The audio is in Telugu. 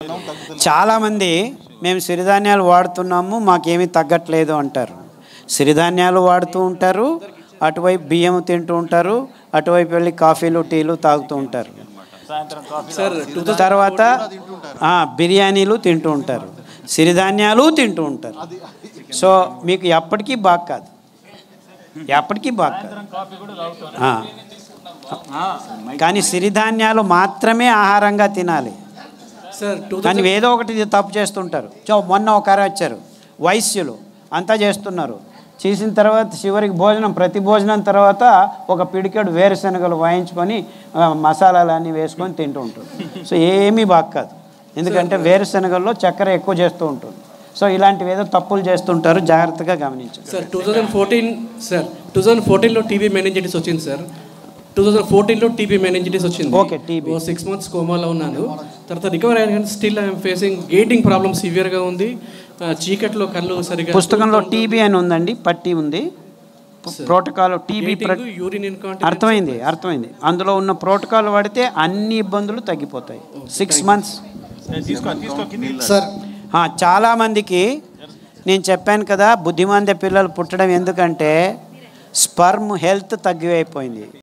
చాలామంది మేము సిరిధాన్యాలు వాడుతున్నాము మాకేమీ తగ్గట్లేదు అంటారు సిరిధాన్యాలు వాడుతూ ఉంటారు అటువైపు బియ్యం తింటూ ఉంటారు అటువైపు వెళ్ళి కాఫీలు టీలు తాగుతూ ఉంటారు సార్ టూ తర్వాత ఆ, బిర్యానీలు తింటూ ఉంటారు సిరిధాన్యాలు తింటూ ఉంటారు సో మీకు ఎప్పటికీ బాగా కాదు ఎప్పటికీ బాగా కాదు ఆ. కానీ సిరిధాన్యాలు మాత్రమే ఆహారంగా తినాలి సార్ టూ కానీ ఏదో ఒకటి ఇది తప్పు చేస్తుంటారు చో మొన్న ఒక వచ్చారు వైశ్యులు అంతా చేస్తున్నారు చేసిన తర్వాత చివరికి భోజనం ప్రతి భోజనం తర్వాత ఒక పిడికెడు వేరుశనగలు వాయించుకొని ఆ, మసాలాలు అన్నీ వేసుకొని తింటూ ఉంటారు సో ఏమీ బాగా కాదు ఎందుకంటే వేరుశనగల్లో చక్కెర ఎక్కువ చేస్తూ ఉంటుంది సో ఇలాంటివి ఏదో తప్పులు చేస్తుంటారు జాగ్రత్తగా గమనించండి sir two thousand fourteen sir two thousand ఫోర్టీన్లో టీబీ మెనింజైటిస్ వచ్చింది సార్ టూ థౌజండ్ ఫోర్టీన్లో టీబీ మెనింజైటిస్ వచ్చింది Okay, TB. ఓ సిక్స్ మంత్స్ కోమాలో ఉన్నాను తర్వాత రికవర్ అయ్యాను కానీ still I'm facing gaiting problem సివియర్గా ఉంది ఆ, చీకట్లో కళ్ళు సరిగా పుస్తకంలో టీబీ అని ఉందండి పట్టి ఉంది ప్రోటోకాల్ టీబీ యూరిన్ ఇన్కాంటి అర్థమైంది అర్థమైంది అందులో ఉన్న ప్రోటోకాల్ వాడితే అన్ని ఇబ్బందులు తగ్గిపోతాయి సిక్స్ మంత్స్ సార్ చాలామందికి నేను చెప్పాను కదా బుద్ధిమాంద్య పిల్లలు పుట్టడం ఎందుకంటే స్పర్మ్ హెల్త్ తగ్గిపోయింది